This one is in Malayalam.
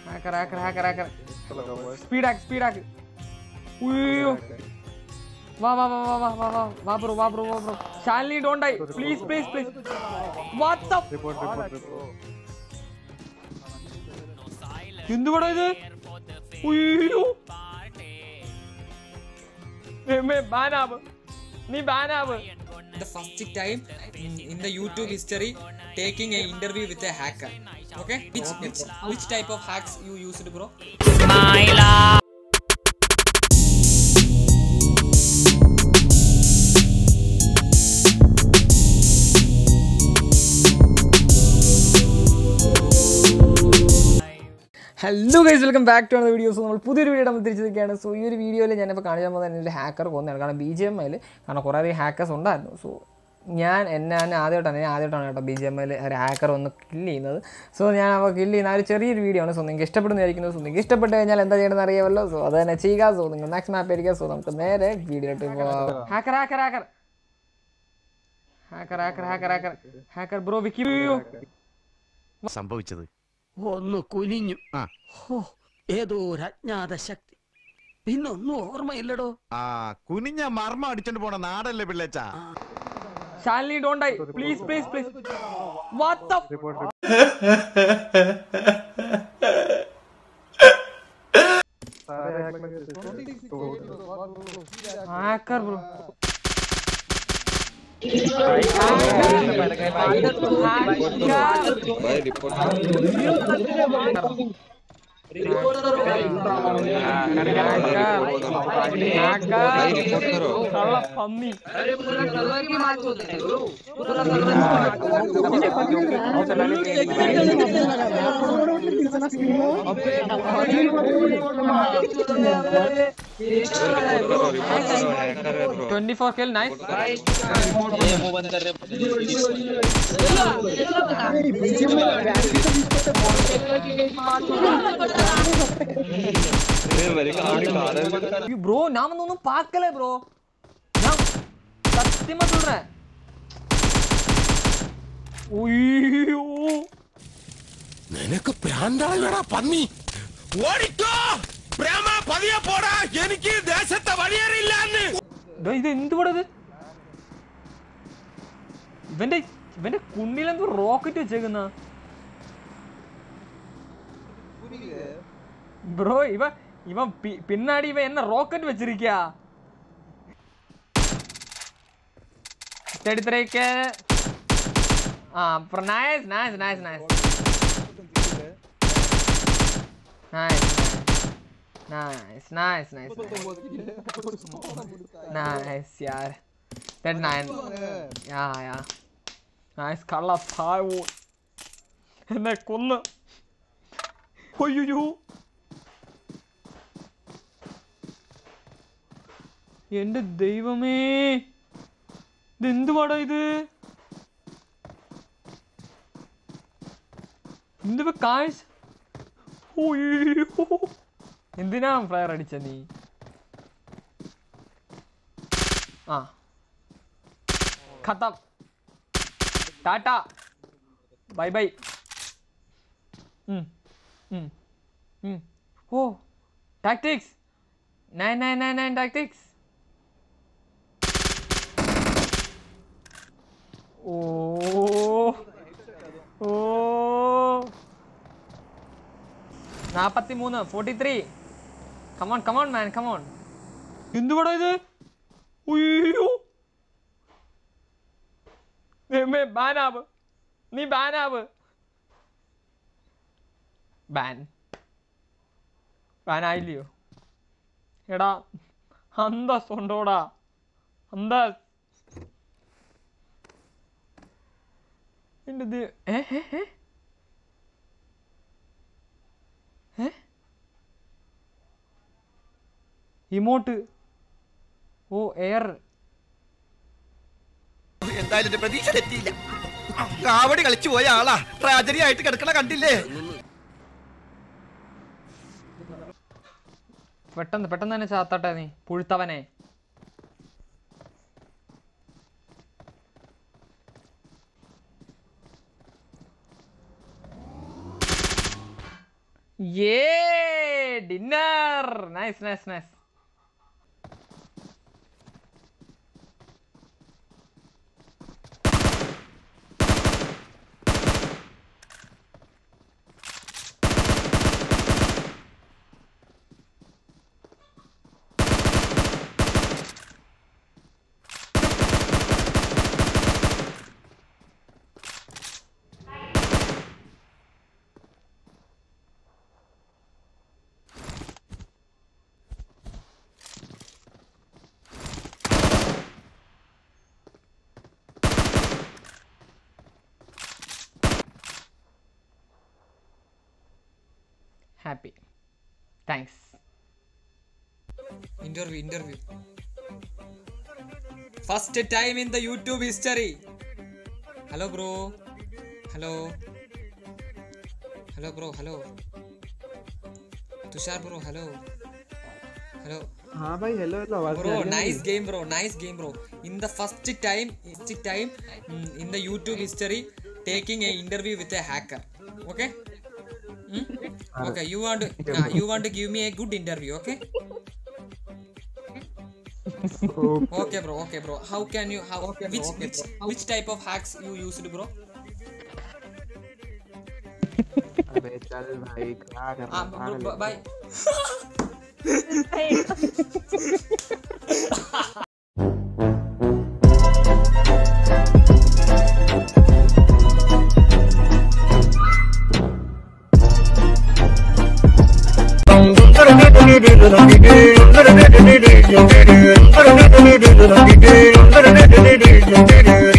Hacker hacker hacker hacker speed ആക്ക് സ്പീഡ് ആക്ക് ഉയ്യോ വാ വാ വാ വാ വാ വാ വാ വാ ബ്രോ വാ ബ്രോ വാ bro Shalini don't die please please please what the എന്തുവാടാ ഇത് ഉയ്യോ ബാനാവ് നീ ബാനാവ് the first time in, in the YouTube history taking a interview with a hacker. Okay, which which which type of hacks you used, bro? Hello guys welcome back to അണ വീഡിയോസ് നമ്മൾ പുതിയൊരു വീഡിയോ നമ്മൾ തിരിച്ചിരിക്കുകയാണ് സോ ഈ ഒരു വീഡിയോയിൽ ഞാനിപ്പോൾ കാണിച്ചാൽ പോകുന്നത് എൻ്റെ ഒരു ഹാക്കർ കൊന്നാണ് കാരണം ബി ജി എം ഐയിൽ കാരണം കുറേ അധികം ഹാക്കേഴ്സ് ഉണ്ടായിരുന്നു സോ ഞാൻ എന്നെ തന്നെ ആദ്യമായിട്ടാണ് ഞാൻ ആദ്യമായിട്ടാണ് കേട്ടോ ബി ജി എം ഐയിൽ ഒരു ഹാക്കർ ഒന്ന് കില്ല് ചെയ്യുന്നത് സോ ഞാൻ അപ്പോൾ കില്ല് ചെയ്യുന്ന ആ ഒരു ചെറിയൊരു വീഡിയോ ആണ് സോ നിങ്ങൾക്ക് ഇഷ്ടപ്പെടുന്നതായിരിക്കുന്നു സോ നിങ്ങൾക്ക് ഇഷ്ടപ്പെട്ട് കഴിഞ്ഞാൽ എന്താ ചെയ്യണമെന്ന് അറിയാമല്ലോ സോ അത് തന്നെ ചെയ്യുക സോ നിങ്ങൾ നെക്സ്റ്റ് മാപ്പ് ആയിരിക്കുക സോ നമുക്ക് നേരെ വീഡിയോട്ട് പോകാം hacker hacker hacker hacker hacker hacker hacker hacker bro Vicky സംഭവിച്ചത് ഒന്ന് കുനിഞ്ഞു ഹോ, ഏതോ ഒരു അജ്ഞാത ശക്തി പിന്നൊന്നും ഓർമ്മയില്ലടോ ആ കുനിഞ്ഞ മർമ്മ അടിച്ചോണ്ട് പോണ നാടല്ലേ പിള്ളേച്ചാ Shalini don't die please please please what the hacker bro പന്നി twenty four kill nice bro நாம வந்து ஒன்றும் பார்க்கல ப்ரோ நான் சத்தியமா சொல்றேன் ഉയ്യോ നിനക്ക് പ്രാന്താളടാ പന്നി ഓടിക്കോ പ്രേമ പതിയെ പോടാ എനിക്ക് ദേശത്തെ വഴിയേറിയില്ലാന്ന് ദാ ഇത് എന്തുവാടാ ഇത് ഇവന്റെ ഇവന്റെ കുണ്ടിലെന്തോ റോക്കറ്റ് വെച്ചേക്കുന്ന ബ്രോ ഇവ ഇവൻ പി- പിന്നാടി ഇവ എന്നെ റോക്കറ്റ് വെച്ചിരിക്ക എടുത്തേക്ക് ആ nice nice nice nice nice nice nice nice nice യാർ Dead nine. Yeah, yeah. Nice കള്ള താഴോ എന്നെ കൊന്ന് ഒയ്യോ എന്റെ ദൈവമേ ഇതെന്തുവാടാ ഇത് എന്തുവാ കാഴ്ച ഒയ്യോ എന്തിനാ ഫ്ലയർ അടിച്ച നീ ആ खत्म tata bye bye hmm hmm hmm oh tactics nine nine nine nine tactics oh oh നാപ്പത്തി മൂന്ന് forty three come on come on man come on എന്തുവാടാ ഇത് ഉയ്യോ മേ ബാനാവ് നീ ബാനാവ് ബാൻ ബാനായില്ലയോ എടാ അന്തസ് ഉണ്ടോടാ അന്തസ് എൻ്റെ ഇത് ഏ ഏ ഏ ഏ ഇമോട്ട് ഓ എയർ എന്തായാലും എന്റെ പ്രതീക്ഷ തെറ്റിയില്ല കാവടി കളിച്ചു പോയ ആളാ ട്രാജഡി ആയിട്ട് കിടക്കണ കണ്ടില്ലേ പെട്ടെന്ന് പെട്ടെന്ന് തന്നെ ചാത്തട്ടെ നീ പുഴുത്തവനെ Yeah, dinner. Nice, nice, nice. Happy. Thanks. Interview, interview. First time in the YouTube history. Hello, bro. Hello. Hello, bro. Hello. Tushar, bro. Hello. Hello. हाँ भाई हेलो हेलो आवाज Bro, nice game, bro. Nice game, bro. In the first time, first time mm, in the YouTube history, taking a interview with a hacker. Okay. Hmm? Okay. You want to, uh, you want to give me a good interview, okay? Okay, bro. Okay, bro. How can you? How? which which which type of hacks you used, bro? अबे चल भाई क्या कर रहा Ah, है bro, पागल bye. है। Thank you.